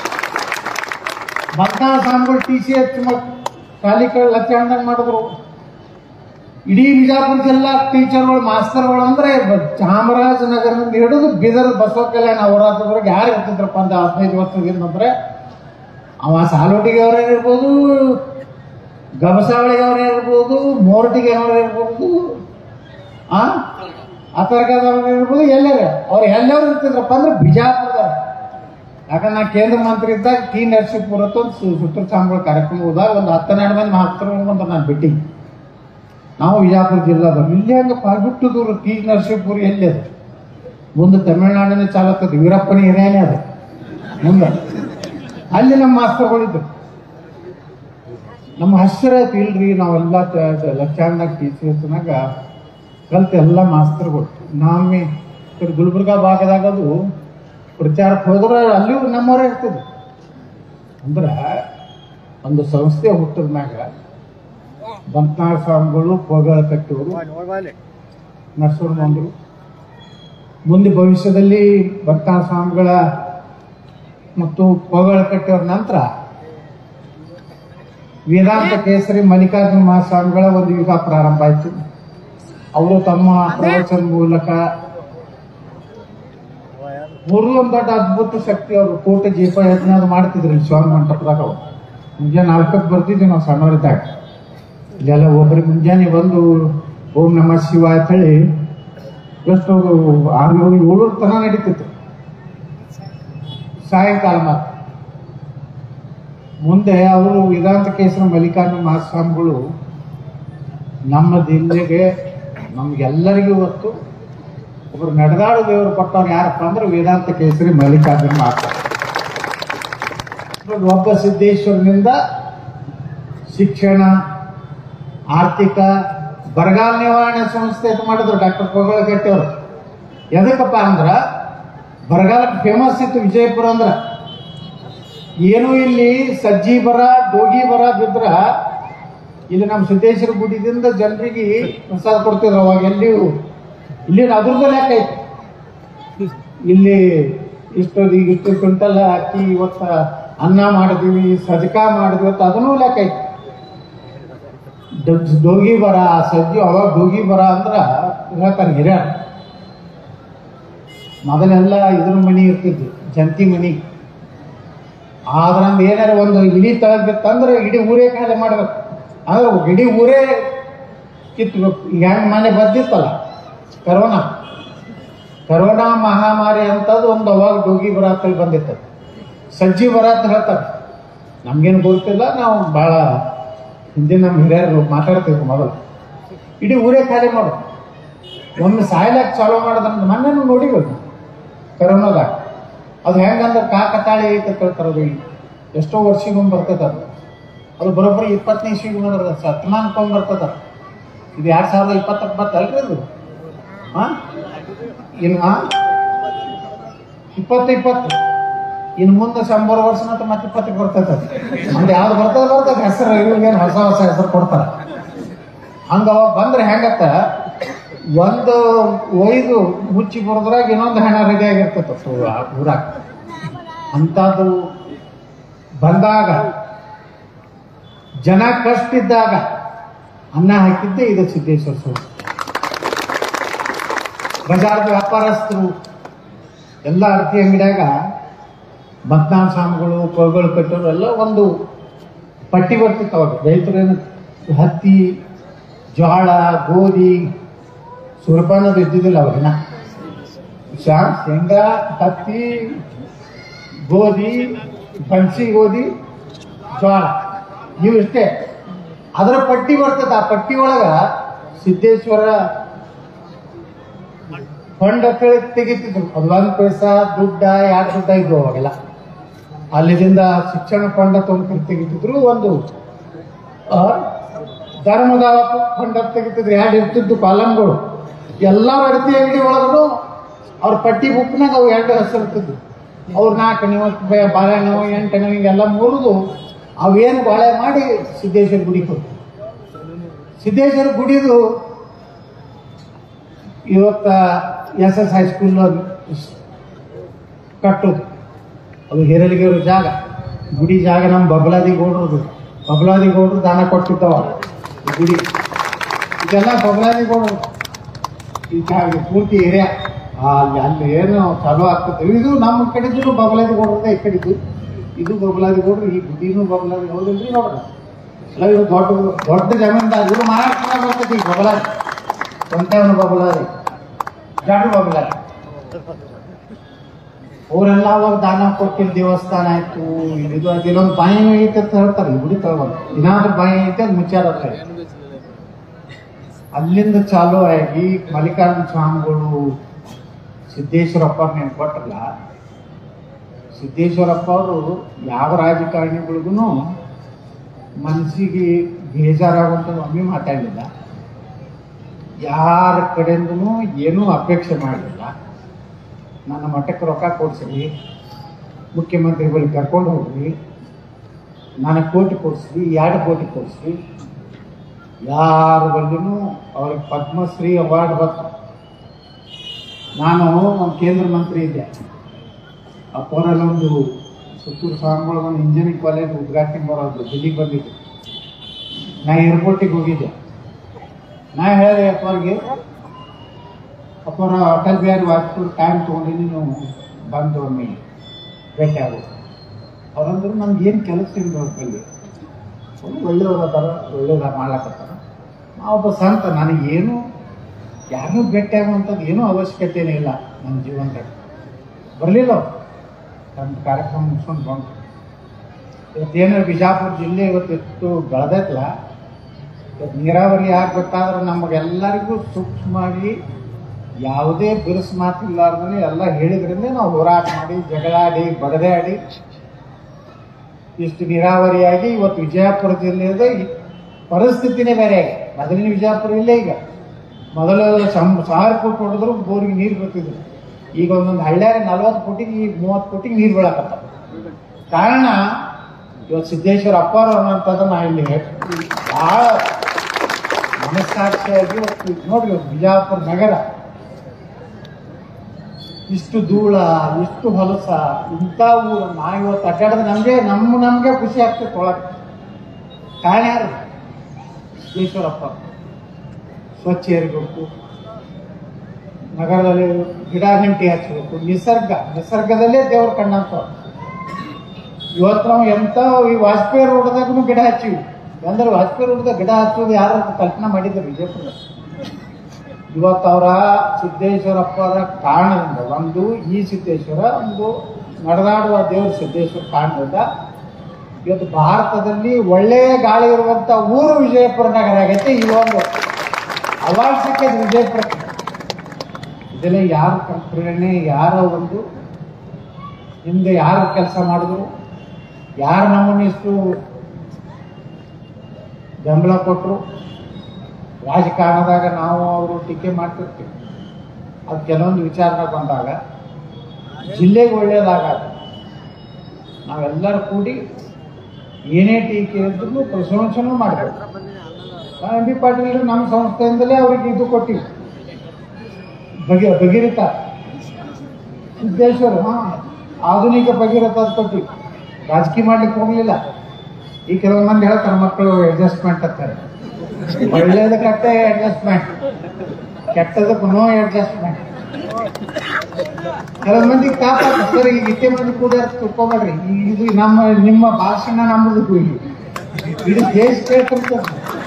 ಬಂಗಾಳ ಸ್ವಾಮಿಗಳು ಟಿ ಸಿ ಎಚ್ ಶಾಲಿಕಗಳು ಲಕ್ಷಾಂದಂಗ್ ಮಾಡಿದ್ರು ಇಡೀ ಬಿಜಾಪುರ ಜಿಲ್ಲಾ ಟೀಚರ್ಗಳು ಮಾಸ್ತರ್ಗಳು ಅಂದ್ರೆ ಬ- ಚಾಮರಾಜನಗರದಿಂದ ಹಿಡಿದು ಬೀದರ್ ಬಸವ ಕಲ್ಯಾಣ ಅವರಾದ್ರವರೆಗೆ ಯಾರು ಇರ್ತಿದ್ರಪ್ಪ ಅಂತ ಹದಿನೈದು ವರ್ಷದಿಂದ ಅಂದ್ರೆ ಅವ ಸಾಲೋಟಿಗೆ ಅವರೇ ಇರ್ಬೋದು ಗಬಸಾವಳಿಗೆ ಅವರೇ ಇರ್ಬೋದು ಮೋರಟಿಗೆ ಅವರೇ ಇರ್ಬೋದು ಆ ಅಥರ್ಗದವ್ರು ಇರ್ಬೋದು ಎಲ್ಲರೇ ಅವ್ರು ಎಲ್ಲರೂ ಇರ್ತಿದ್ರಪ್ಪ ಅಂದ್ರೆ ಬಿಜಾಪುರದವ್ರು ಯಾಕಂದ್ರೆ ನಾ ಕೇಂದ್ರ ಮಂತ್ರಿ ಇದ್ದಾಗ ಟಿ ನರಸೀಪುರ ಅಂತ ಒಂದು ಸು- ಸುತ್ತೂರು ಸಾಂಬಳ ಕಾರ್ಯಕ್ರಮ ಹೋದಾಗ ಒಂದು ಹತ್ತೆರಡು ಮಂದಿ ಮಾಸ್ತರು ಬಂದ್ರೆ ನಾನು ಬಿಟ್ಟಿ ನಾವು ವಿಜಾಪುರ ಜಿಲ್ಲಾದವ್ರು ಇಲ್ಲಿ ಹಂಗಪ್ಪ ಬಿಟ್ಟು ದೂರ ಟಿ ನರಸೀಪುರ ಎಲ್ಲಿ ಅದು ಮುಂದೆ ತಮಿಳ್ನಾಡಿನ ಚಾಲಕದ ವೀರಪ್ಪನ ಹಿರಿಯನೇ ಅದು ಮುಂದೆ ಅಲ್ಲಿ ನಮ್ಮ ಮಾಸ್ತರ್ಗಳಿದ್ರು ನಮ್ಮ ಹಸಿರಾಯ್ತು ಇಲ್ರಿ ನಾವೆಲ್ಲ ತ- ಲಕ್ಷಾಂಗ ಟಿ ಸಿ ಎಸ್ನಾಗ ಕಲ್ತ ಎಲ್ಲ ಮಾಸ್ತರ್ಗಳು ನಾಮಿ ಈ ಕಡೆ ಗುಲ್ಬರ್ಗಾ ಭಾಗದಾಗ ಅದು ಪ್ರಚಾರಕ್ಕೆ ಹೋದ್ರೆ ಅಲ್ಲಿಯೂ ನಮ್ಮವರೇ ಇರ್ತಿದ್ರು ಅಂದ್ರೆ ಒಂದು ಸಂಸ್ಥೆ ಹುಟ್ಟಿದ ಮ್ಯಾಗ ಬಂತ್ನಾಳ ಸ್ವಾಮಿಗಳು ಪೋಗಳ ಕಟ್ಟಿವರು ನರ್ಸೂರು ಬಂದರು ಮುಂದೆ ಭವಿಷ್ಯದಲ್ಲಿ ಬಂತ್ನಾಳ ಸ್ವಾಮಿಗಳ ಮತ್ತು ಪೋಗಳ ಕಟ್ಟಿಯವ್ರ ನಂತರ ವೇದಾಂತ ಕೇಸರಿ ಮಲ್ಲಿಕಾರ್ಜುನ ಮಹಾಸ್ವಾಮಿಗಳ ಒಂದು ಯುಗ ಪ್ರಾರಂಭ ಆಯಿತು ಅವರು ತಮ್ಮ ಪ್ರವಚನ ಮೂಲಕ ಮೂರು ಒಂದು ದೊಡ್ಡ ಅದ್ಭುತ ಶಕ್ತಿ ಅವರು ಕೋಟ ಜೀಪ ಯತ್ನ ಅದು ಮಾಡ್ತಿದ್ರು ಇಲ್ಲಿ ಸ್ವಾಮಿ ಮಂಟಪದಾಗ ಅವ್ರು ಮುಂಜಾನೆ ನಾಲ್ಕಕ್ಕೆ ಬರ್ತಿದ್ವಿ ನಾವು ಸಣ್ಣವರಿದ್ದಾಗ ಇಲ್ಲೆಲ್ಲ ಒಬ್ಬರು ಮುಂಜಾನೆ ಬಂದು ಓಂ ನಮ ಶಿವ ಅಂತ ಹೇಳಿ ಎಷ್ಟು ಆರುನೂರು ಏಳೂರು ತನ ನಡೀತಿತ್ತು ಸಾಯಂಕಾಲ ಮಾತ್ರ ಮುಂದೆ ಅವರು ವೇದಾಂತ ಕೇಸರ ಮಲ್ಲಿಕಾರ್ಜುನ ಮಹಾಸ್ವಾಮಿಗಳು ನಮ್ಮ ಜಿಲ್ಲೆಗೆ ನಮ್ಗೆಲ್ಲರಿಗೂ ಇವತ್ತು ಒಬ್ರು ನಡೆದಾಡು ದೇವರು ಕೊಟ್ಟವ್ರು ಯಾರಪ್ಪ ಅಂದ್ರೆ ವೇದಾಂತ ಕೇಸರಿ ಮಲ್ಲಿಕಾರ್ಜುನ ಮಾತ್ರ ಒಬ್ಬ ಸಿದ್ದೇಶ್ವರನಿಂದ ಶಿಕ್ಷಣ ಆರ್ಥಿಕ ಬರಗಾಲ ನಿವಾರಣೆ ಸಂಸ್ಥೆ ಅಂತ ಮಾಡಿದ್ರು ಡಾಕ್ಟರ್ ಕೋಗಳ ಅವರು ಎದಕ್ಕಪ್ಪ ಅಂದ್ರ ಬರಗಾಲಕ್ಕೆ ಫೇಮಸ್ ಇತ್ತು ವಿಜಯಪುರ ಅಂದ್ರ ಏನು ಇಲ್ಲಿ ಸಜ್ಜಿ ಬರ ಡೋಗಿ ಬರ ಬಿದ್ರ ಇಲ್ಲಿ ನಮ್ಮ ಸಿದ್ದೇಶ್ವರ ಗುಡಿದಿಂದ ಜನರಿಗೆ ಪ್ರಸಾದ ಕೊಡ್ತಿದ್ರು ಅವಾಗ ಎಲ್ಲಿಯೂ ಇಲ್ಲಿ ಅದ್ರದ್ದು ಲೆಕ್ಕ ಐತಿ ಇಲ್ಲಿ ಇಷ್ಟು ಈಗ ಇಷ್ಟು ಕ್ವಿಂಟಲ್ ಹಾಕಿ ಇವತ್ತ ಅನ್ನ ಮಾಡಿದೀವಿ ಸಜಕ ಮಾಡಿದ್ವಿ ಅಂತ ಅದನ್ನೂ ಲೆಕ್ಕ ಐತಿ ಡ- ಡೋಗಿ ಬರ ಸಜ್ಜಿ ಅವಾಗ ಡೋಗಿ ಬರ ಅಂದ್ರ ಹೇಳ್ತಾರೆ ಹಿರಿಯರ್ ಮೊದಲೆಲ್ಲ ಇದ್ರ ಮನಿ ಇರ್ತಿದ್ವು ಜಂತಿ ಮನಿ ಆದ್ರಂದ ಏನಾರ ಒಂದು ಇಡೀ ತಳಗ್ ಬಿತ್ತಂದ್ರೆ ಇಡೀ ಊರೇ ಖಾಲಿ ಮಾಡ್ಬೇಕು ಅಂದ್ರೆ ಇಡೀ ಊರೇ ಕಿತ್ಬೇಕು ಈಗ ಹೆಂಗ್ ಮನೆ ಬದ್ದಿತ್ತಲ್ಲ ಕರೋನಾ ಕರೋನಾ ಮಹಾಮಾರಿ ಅಂತದ್ದು ಒಂದು ಅವಾಗ ಡೋಗಿ ಬರಾತಲ್ಲಿ ಬಂದಿತ್ತು ಸಜ್ಜಿ ಬರಾತ್ ಹೇಳ್ತಾರೆ ನಮ್ಗೇನು ಗೊತ್ತಿಲ್ಲ ನಾವು ಭಾಳ ಹಿಂದೆ ನಮ್ಮ ಹಿರಿಯರು ಮಾತಾಡ್ತಿದ್ವಿ ಮೊದಲು ಇಡೀ ಊರೇ ಖಾಲಿ ಮಾಡು ಒಮ್ಮೆ ಸಾಯ್ಲಾಕ್ ಚಾಲೂ ಮಾಡೋದಂತ ಮೊನ್ನೆ ನೋಡಿಬೇಕು ಕರೋನಾದಾಗ ಅದು ಹೆಂಗಂದ್ರೆ ಕಾಕತಾಳಿ ಐತೆ ಕೇಳ್ತಾರೆ ಅದು ಎಷ್ಟೋ ವರ್ಷಗೊಮ್ಮೆ ಬರ್ತದ ಅದು ಅದು ಬರೋಬ್ಬರಿ ಇಪ್ಪತ್ತನೇ ಇಸ್ವಿಗೆ ಬಂದ್ರೆ ಶತಮಾನಕ್ಕೊಮ್ಮೆ ಬರ್ತದ ಇದು ಎರಡು ಸಾವಿರದ ಇಪ್ಪತ್ತಕ್ಕೆ ಬರ್ತಲ್ರಿ ಅದು ಹಾಂ ಇನ್ನು ಹಾಂ ಇಪ್ಪತ್ತು ಇಪ್ಪತ್ತು ಇನ್ನು ಮುಂದೆ ಶಂಬರ್ ವರ್ಷ ನಂತರ ಮತ್ತೆ ಇಪ್ಪತ್ತಕ್ಕೆ ಬರ್ತೈತೆ ಅದು ಅಂದ್ರೆ ಯಾವ್ದು ಬರ್ತದೆ ಬರ್ತದೆ ಹೆಸರು ಇವ್ರಿಗೇನು ಹೊಸ ಹೊಸ ಹೆಸರು ಕೊಡ್ತಾರೆ ಹಂಗ ಅವಾಗ ಬಂದ್ರೆ ಹೆಂಗತ್ತ ಒಂದು ಒಯ್ದು ಮುಚ್ಚಿ ಬರೋದ್ರಾಗ ಇನ್ನೊಂದು ಹಣ ರೆಡಿ ಆಗಿರ್ತೈತೆ ಊರಾಗ ಅಂಥದ್ದು ಬಂದಾಗ ಜನ ಕಷ್ಟಿದ್ದಾಗ ಅನ್ನ ಹಾಕಿದ್ದೆ ಇದು ಸಿದ್ದೇಶ್ವರ ಸ್ವಾಮಿ ಬಜಾರ್ದ ವ್ಯಾಪಾರಸ್ಥರು ಎಲ್ಲ ಅಡಕೆ ಅಂಗಡಿಯಾಗ ಮತ್ನಾನ್ ಸ್ವಾಮಿಗಳು ಕೊಯ್ಗಳು ಕಟ್ಟೋರು ಎಲ್ಲ ಒಂದು ಪಟ್ಟಿ ಬರ್ತಿತ್ತು ಅವಾಗ ರೈತರೇನು ಹತ್ತಿ ಜೋಳ ಗೋಧಿ ಸುರಪಾನದು ಇದ್ದಿದ್ದಿಲ್ಲ ಅವಾಗಿನ ಶಾ ಶೇಂಗಾ ಹತ್ತಿ ಗೋಧಿ ಬನ್ಸಿ ಗೋಧಿ ಜೋಳ ಇವು ಇಷ್ಟೇ ಅದರ ಪಟ್ಟಿ ಬರ್ತದೆ ಆ ಪಟ್ಟಿ ಒಳಗ ಸಿದ್ದೇಶ್ವರ ಫಂಡ್ ಅಂತ ಹೇಳಿ ತೆಗಿತಿದ್ರು ಒಂದೊಂದು ಪೈಸಾ ದುಡ್ಡ ಎರಡು ದುಡ್ಡ ಇದ್ವು ಅವಾಗೆಲ್ಲ ಅಲ್ಲಿದಿಂದ ಶಿಕ್ಷಣ ಫಂಡ್ ತೊಗೊಂಡು ತೆಗಿತಿದ್ರು ಒಂದು ಆ, ಧರ್ಮದ ಫಂಡ್ ಅಂತ ತೆಗಿತಿದ್ರು ಎರಡು ಇರ್ತಿದ್ದು ಕಾಲಮ್ಗಳು ಎಲ್ಲ ಅಡತಿ ಅಂಗಡಿ ಒಳಗೂ ಅವ್ರ ಪಟ್ಟಿ ಬುಕ್ನಾಗ ಅವು ಎರಡು ಹೆಸರು ಇರ್ತಿದ್ವು ಅವ್ರು ನಾಲ್ಕು ನೀವು ಬಾಳೆಹಣ್ಣು ಎಂಟು ಹಿಂಗೆಲ್ಲ ಮುರಿದು ಅವೇನು ಬಾಳೆ ಮಾಡಿ ಸಿದ್ದೇಶ್ವರ ಗುಡಿ ಕೊಟ್ಟು ಸಿದ್ದೇಶ್ವರ ಗುಡಿದು ಇವತ್ತ ಎಸ್ ಎಸ್ ಹೈಸ್ಕೂಲ್ ಕಟ್ಟೋದು ಅದು ಹಿರಲಿಗೆರು ಜಾಗ ಗುಡಿ ಜಾಗ ನಮ್ಮ ಬಬಲಾದಿ ಗೌಡ್ರದು ಬಬಲಾದಿ ಗೌಡ್ರು ದಾನ ಕೊಟ್ಟಿದ್ದವ ಈ ಗುಡಿ ಇದೆಲ್ಲ ಬಬಲಾದಿ ಗೌಡ್ರು ಈ ಜಾಗ ಪೂರ್ತಿ ಏರಿಯಾ ಅಲ್ಲಿ ಅಲ್ಲಿ ಏನು ಚಾಲೂ ಆಗ್ತದೆ ಇದು ನಮ್ಮ ಕಡೆದು ಬಬಲಾದಿ ಗೌಡ್ರದ ಈ ಕಡೆದು ಇದು ಬಬಲಾದಿ ಗೌಡ್ರು ಈ ಗುಡಿನೂ ಬಬಲಾದಿ ಗೌಡ್ರಿ ನೋಡ್ರಿ ಎಲ್ಲ ಇದು ದೊಡ್ಡ ದೊಡ್ಡ ಜಮೀನ್ದಾರ್ ಇದು ಮಹಾರಾಷ್ಟ್ರ ಬರ್ತೈತಿ ಈ ಬಬಲಾದಿ ಸ್ವಂತವನ ಬಬಲಾದಿ ಜಾಡು ಬಬಲಾದಿ ಅವರೆಲ್ಲ ಅವಾಗ ದಾನ ಕೊಟ್ಟಿನ ದೇವಸ್ಥಾನ ಆಯ್ತು ಇದು ಅದು ಇಲ್ಲೊಂದು ಬಾಯಿನೂ ಐತೆ ಅಂತ ಹೇಳ್ತಾರೆ ಈ ಗುಡಿ ತಗೊಂಡು ಏನಾದ್ರೂ ಬಾಯಿ ಐತೆ ಅದು ಮುಚ್ಚಾರ ಅಲ್ಲಿಂದ ಚಾಲೂ ಆಗಿ ಮಲ್ಲಿಕಾರ್ಜುನ ಸ್ವಾಮಿಗಳು ಸಿದ್ದೇಶ್ವರಪ್ಪ ನೆನ್ಪು ಕೊಟ್ರಲ್ಲ ಸಿದ್ದೇಶ್ವರಪ್ಪ ಅವರು ಯಾವ ರಾಜಕಾರಣಿಗಳಿಗೂ ಮನಸ್ಸಿಗೆ ಬೇಜಾರಾಗುವಂತ ಒಮ್ಮೆ ಮಾತಾಡಲಿಲ್ಲ ಯಾರ ಕಡೆಯಿಂದನೂ ಏನೂ ಅಪೇಕ್ಷೆ ಮಾಡಲಿಲ್ಲ ನನ್ನ ಮಠಕ್ಕೆ ರೊಕ್ಕ ಕೊಡ್ಸ್ರಿ ಮುಖ್ಯಮಂತ್ರಿ ಬಳಿ ಕರ್ಕೊಂಡು ಹೋಗ್ರಿ ನನಗೆ ಕೋಟಿ ಕೊಡಿಸ್ರಿ ಎರಡು ಕೋಟಿ ಕೊಡಿಸ್ರಿ ಯಾರ ಬಲ್ಲಿನೂ ಅವ್ರಿಗೆ ಪದ್ಮಶ್ರೀ ಅವಾರ್ಡ್ ಬಂತು ನಾನು ಒಂದು ಕೇಂದ್ರ ಮಂತ್ರಿ ಇದ್ದೆ ಅಪ್ಪರಲ್ಲಿ ಒಂದು ಸುತ್ತೂರು ಸ್ವಾಮಿಗಳು ಒಂದು ಇಂಜಿನಿಯರಿಂಗ್ ಕಾಲೇಜ್ ಉದ್ಘಾಟನೆ ಬರೋದು ದಿಲ್ಲಿಗೆ ಬಂದಿದ್ದು ನಾ ಏರ್ಪೋರ್ಟಿಗೆ ಹೋಗಿದ್ದೆ ನಾ ಹೇಳಿದೆ ಅಪ್ಪವ್ರಿಗೆ ಅಪ್ಪರ ಅಟಲ್ ಬಿಹಾರಿ ವಾಜಪೇಯಿ ಟೈಮ್ ತೊಗೊಂಡು ನೀನು ಬಂದು ಒಮ್ಮೆ ಭೇಟಿ ಆಗೋದು ಅವ್ರಂದ್ರು ನಮ್ಗೆ ಏನು ಕೆಲಸ ಇಲ್ಲ ಅವ್ರ ಕೈಲಿ ಒಂದು ಒಳ್ಳೆಯವ್ರು ಅದಾರ ಒಳ್ಳೇದ ಮಾಡ್ಲಕತ್ತಾರ ಒಬ್ಬ ಸಂತ ನನಗೇನು ಯಾರನ್ನೂ ಭೇಟಿ ಆಗುವಂಥದ್ದು ಏನೂ ಅವಶ್ಯಕತೆನೇ ಇಲ್ಲ ನನ್ನ ಜೀವನದಾಗ ಬರಲಿಲ್ಲ ಅವ್ರು ನಮ್ಮ ಕಾರ್ಯಕ್ರಮ ಮುಗಿಸ್ಕೊಂಡು ಬಂದು ಇವತ್ತೇನು ಬಿಜಾಪುರ ಜಿಲ್ಲೆ ಇವತ್ತು ಎಷ್ಟು ಬೆಳೆದೈತಲ್ಲ ಇವತ್ತು ನೀರಾವರಿ ಆಗ್ಬೇಕಾದ್ರೆ ನಮಗೆಲ್ಲರಿಗೂ ಸೂಕ್ಷ್ಮವಾಗಿ ಯಾವುದೇ ಬಿರುಸು ಮಾತಿಲ್ಲಾರ್ದೇ ಎಲ್ಲ ಹೇಳಿದ್ರಿಂದ ನಾವು ಹೋರಾಟ ಮಾಡಿ ಜಗಳಾಡಿ ಬಡದಾಡಿ ಇಷ್ಟು ನೀರಾವರಿಯಾಗಿ ಇವತ್ತು ವಿಜಯಪುರ ಜಿಲ್ಲೆಯದ ಈ ಪರಿಸ್ಥಿತಿನೇ ಬೇರೆ ಆಗಿದೆ ಮೊದಲಿನ ವಿಜಯಪುರ ಇಲ್ಲೇ ಈಗ ಮೊದಲು ಸಂ ಸಾವಿರ ಫುಟ್ ಹೊಡೆದ್ರು ಬೋರಿಗೆ ನೀರು ಬರ್ತಿದ್ರು ಈಗ ಒಂದೊಂದು ಹಳ್ಳ್ಯಾಗ ನಲ್ವತ್ತು ಫುಟಿಗೆ ಈಗ ಮೂವತ್ತು ಫುಟಿಗೆ ನೀರು ಬೀಳಕತ್ತ ಕಾರಣ ಇವತ್ತು ಸಿದ್ದೇಶ್ವರ ಅಪ್ಪಾರ ಅನ್ನೋಂಥದ್ದು ನಾ ಇಲ್ಲಿ ಭಾಳ ಮನಸ್ಸಾಕ್ಷಿಯಾಗಿ ಇವತ್ತು ನೋಡ್ರಿ ಇವತ್ತು ಬಿಜಾಪುರ ನಗರ ಇಷ್ಟು ಧೂಳ ಇಷ್ಟು ಹೊಲಸ ಇಂಥ ಊರು ನಾ ಇವತ್ತು ಅಡ್ಡಾಡಿದ್ರೆ ನಮಗೆ ನಮ್ಮ ನಮಗೆ ಖುಷಿ ಆಗ್ತೈತೆ ಒಳಗೆ ಕಾರಣ ಯಾರು ಈಶ್ವರಪ್ಪ ಸ್ವಚ್ಛ ಇರಬೇಕು ನಗರದಲ್ಲಿ ಗಿಡ ಗಂಟಿ ಹಚ್ಚಬೇಕು ನಿಸರ್ಗ ನಿಸರ್ಗದಲ್ಲೇ ದೇವ್ರ ಕಂಡಂತ ಇವತ್ತು ನಾವು ಎಂತ ಈ ವಾಜಪೇಯಿ ರೋಡ್ದಾಗೂ ಗಿಡ ಹಚ್ಚಿವಿ ಅಂದ್ರೆ ವಾಜಪೇಯಿ ರೋಡ್ದಾಗ ಗಿಡ ಹಚ್ಚೋದು ಯಾರು ಕಲ್ಪನಾ ಮಾಡಿದ್ರು ವಿಜಯಪುರ ಇವತ್ತು ಅವರ ಸಿದ್ದೇಶ್ವರಪ್ಪರ ಕಾರಣದಿಂದ ಒಂದು ಈ ಸಿದ್ದೇಶ್ವರ ಒಂದು ನಡೆದಾಡುವ ದೇವರು ಸಿದ್ದೇಶ್ವರ ಕಾರಣದಿಂದ ಇವತ್ತು ಭಾರತದಲ್ಲಿ ಒಳ್ಳೆಯ ಗಾಳಿ ಇರುವಂತ ಊರು ವಿಜಯಪುರ ನಗರ ಆಗೈತೆ ಈ ಒಂದು ಅವಾರ್ಡ್ ಸಿಕ್ಕೈತೆ ವಿಜಯಪುರ ಇದೆಲ್ಲ ಯಾರ ಪ್ರೇರಣೆ ಯಾರ ಒಂದು ಹಿಂದೆ ಯಾರು ಕೆಲಸ ಮಾಡಿದ್ರು ಯಾರು ನಮ್ಮನ್ನು ಇಷ್ಟು ಬೆಂಬಲ ಕೊಟ್ಟರು ರಾಜಕಾರಣದಾಗ ನಾವು ಅವರು ಟೀಕೆ ಮಾಡ್ತಿರ್ತೀವಿ ಅದು ಕೆಲವೊಂದು ವಿಚಾರದಾಗ ಬಂದಾಗ ಜಿಲ್ಲೆಗೆ ಒಳ್ಳೆಯದಾಗ ನಾವೆಲ್ಲರೂ ಕೂಡಿ ಏನೇ ಟೀಕೆ ಇದ್ರೂ ಪ್ರಶಂಸನೂ ಮಾಡಬೇಕು ಎಂ ಬಿ ಪಾಟೀಲ್ ನಮ್ಮ ಸಂಸ್ಥೆಯಿಂದಲೇ ಅವ್ರಿಗೆ ಇದು ಕೊಟ್ಟಿವಿ ಬಗೆ ಭಗೀರಥ ಸಿದ್ದೇಶ್ವರ ಹಾ ಆಧುನಿಕ ಭಗೀರಥ ಅಂತ ಕೊಟ್ಟಿವಿ ರಾಜಕೀಯ ಮಾಡ್ಲಿಕ್ಕೆ ಹೋಗ್ಲಿಲ್ಲ ಈ ಕೆಲವು ಮಂದಿ ಹೇಳ್ತಾರೆ ಮಕ್ಕಳು ಅಡ್ಜಸ್ಟ್ಮೆಂಟ್ ಅಂತಾರೆ ಒಳ್ಳೇದಕ್ಕಷ್ಟೇ ಅಡ್ಜಸ್ಟ್ಮೆಂಟ್ ಕೆಟ್ಟದಕ್ಕೂ ನೋ ಅಡ್ಜಸ್ಟ್ಮೆಂಟ್ ಕೆಲವು ಮಂದಿ ತಾಪ ಸರ್ ಈಗ ಇಷ್ಟೇ ಮಂದಿ ಕೂಡ ತಿಳ್ಕೊಬೇಡ್ರಿ ಈ- ಇದು ನಮ್ಮ ನಿಮ್ಮ ಭಾಷಣ ನಮ್ಮದು ಇಲ್ಲಿ ಇದು ದೇಶ ಕೇಳ್ತಿರ್ತದೆ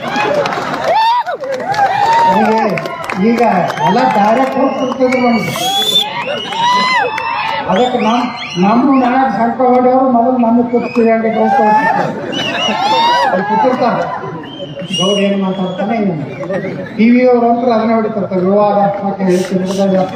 ನಮಗೆ ಈಗ ಎಲ್ಲ ಡೈರೆಕ್ಟ್ ಹೋಗ್ತಿರ್ತದೆ ನಮ್ಗೆ ಅದಕ್ಕೆ ನಮ್ ನಮ್ಮ ನಾಳೆ ಸಂಕ ಹೊಡೆಯವರು ಮೊದಲು ನಮ್ಮ ಕೂತ್ತೀವಿ ಅಂತ ಕೂತಿರ್ತಾರೆ ಗೌಡ ಏನು ಮಾತಾಡ್ತಾನೆ ಏನು ಟಿ ವಿ ಅವ್ರು ಅಂತ ಅದನ್ನೇ ಹೊಡಿತಿರ್ತಾರೆ ವಿವಾದಾತ್ಮಕ ಹೇಳ್ತೀನಿ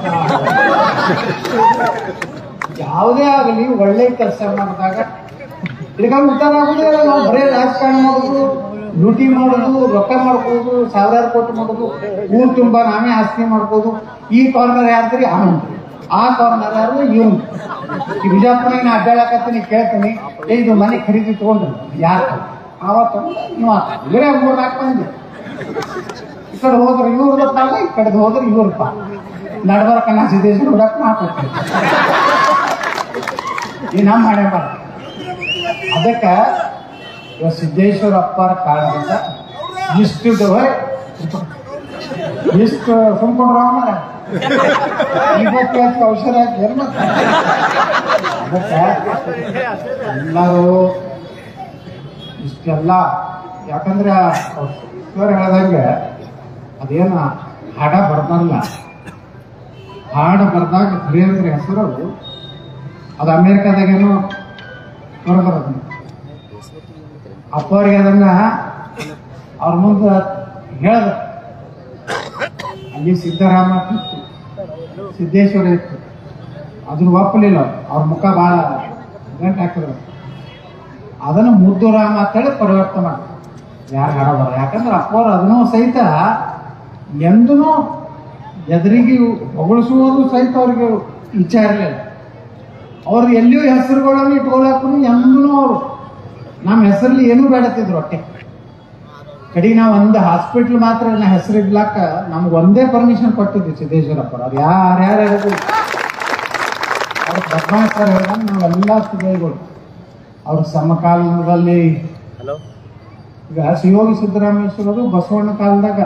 ಯಾವುದೇ ಆಗಲಿ ಒಳ್ಳೆ ಕೆಲಸ ಮಾಡಿದಾಗ ಈಗ ಉದ್ದಾರ ಆಗುದೇ ಇಲ್ಲ. ನಾವು ಬರೀ ರಾಜಕಾರಣ ಮಾಡೋದು ಲೂಟಿ ಮಾಡೋದು ರೊಕ್ಕ ಮಾಡ್ಕೋದು ಸಾವಿರಾರು ಕೋಟಿ ಮಾಡೋದು ಊರು ತುಂಬಾ ನಾವೇ ಆಸ್ತಿ ಮಾಡ್ಕೋದು ಈ ಕಾರ್ನರ್ ಯಾರ್ದ್ರಿ ಅವನು ಆ ಕಾರ್ನರ್ ಯಾರು ಇವನು ಈ ಬಿಜಾಪುರ ನಾ ಅಡ್ಡಾಡಕತ್ತೀನಿ ಕೇಳ್ತೀನಿ ಏ ಇದು ಮನೆ ಖರೀದಿ ತಗೊಂಡ್ರು ಯಾರು ಆವತ್ತು ನೀವು ಇವರೇ ಮೂರು ನಾಲ್ಕು ಮಂದಿ ಈ ಕಡೆ ಹೋದ್ರೆ ಇವ್ರದ ಪಾಲ ಈ ಕಡೆ ಹೋದ್ರೆ ಇವ್ರ ಪಾಲ ನಡ್ಬರ್ಕ ನಾ ಸಿದ್ದೇಶ್ವರ ಹುಡಕ್ ಹಾಕೋತೀನಿ ಈ ನಮ್ಮ ಹಣೆ ಬರ ಅದಕ್ಕೆ ಇವ ಸಿದ್ದೇಶ್ವರ ಅಪ್ಪರ ಕಾರಣದಿಂದ ಇಷ್ಟು ದವ- ಇಷ್ಟು ಸುಮ್ಕೊಂಡ್ರ ಮಾರ ಇವತ್ತು ಔಷಧ ಹಾಕಿ ಏನ್ ಮಾಡ್ತಾರೆ? ಅದಕ್ಕೆ ಎಲ್ಲರೂ ಇಷ್ಟೆಲ್ಲ ಯಾಕಂದ್ರೆ ಸರ್ ಹೇಳ್ದಂಗೆ ಅದೇನ ಹಾಡ ಬರ್ದಲ್ಲ ಹಾಡು ಬರ್ದಾಗ ಧೀರೇಂದ್ರ ಹೆಸರು ಅದು ಅಮೇರಿಕಾದಾಗೇನೋ ಬರೋದು ಅಪ್ಪವ್ರಿಗೆ ಅದನ್ನ ಅವ್ರ ಮುಂದೆ ಹೇಳ್ದ ಅಲ್ಲಿ ಸಿದ್ದರಾಮ ಇತ್ತು ಸಿದ್ದೇಶ್ವರ ಇತ್ತು ಅದನ್ನ ಒಪ್ಪಲಿಲ್ಲ ಅವ್ರ ಮುಖ ಭಾಳ ಗಂಟು ಹಾಕಿದ್ರು ಅದನ್ನು ಮುದ್ದು ರಾಮ ಅಂತೇಳಿ ಪರಿವರ್ತನೆ ಮಾಡಿ ಯಾರು ಹಾಡಬಾರ ಯಾಕಂದ್ರೆ ಅಪ್ಪವ್ರು ಅದನ್ನೂ ಸಹಿತ ಎಂದೂ ಎದುರಿಗೆ ಹೊಗಳಿಸುವುದು ಸಹಿತ ಅವ್ರಿಗೆ ವಿಚಾರ ಇರಲಿಲ್ಲ ಅವ್ರು ಎಲ್ಲಿಯೂ ಹೆಸರುಗಳನ್ನು ಇಟ್ಕೊಳಕ್ಕೂ ಎಂದೂ ಅವರು ನಮ್ಮ ಹೆಸರಲ್ಲಿ ಏನೂ ಬೇಡತ್ತಿದ್ರು ಹೊಟ್ಟೆ ಕಡೆಗೆ ನಾವು ಒಂದು ಹಾಸ್ಪಿಟ್ಲ್ ಮಾತ್ರ ನಾ ಹೆಸರು ಇಡ್ಲಾಕ ನಮ್ಗೆ ಒಂದೇ ಪರ್ಮಿಷನ್ ಕೊಟ್ಟಿದ್ವಿ ಸಿದ್ದೇಶ್ವರಪ್ಪ ಅವ್ರು ಯಾರ್ಯಾರು ಹೇಳಿದ್ರು ಅವ್ರ ಬದ್ಮಾಸ್ ಸರ್ ಹೇಳ್ದಂಗೆ ನಾವೆಲ್ಲ ಸಿದ್ದೇಗಳು ಅವ್ರ ಸಮಕಾಲದಲ್ಲಿ ಈಗ ಶಿವಯೋಗಿ ಸಿದ್ದರಾಮೇಶ್ವರರು ಬಸವಣ್ಣ ಕಾಲದಾಗ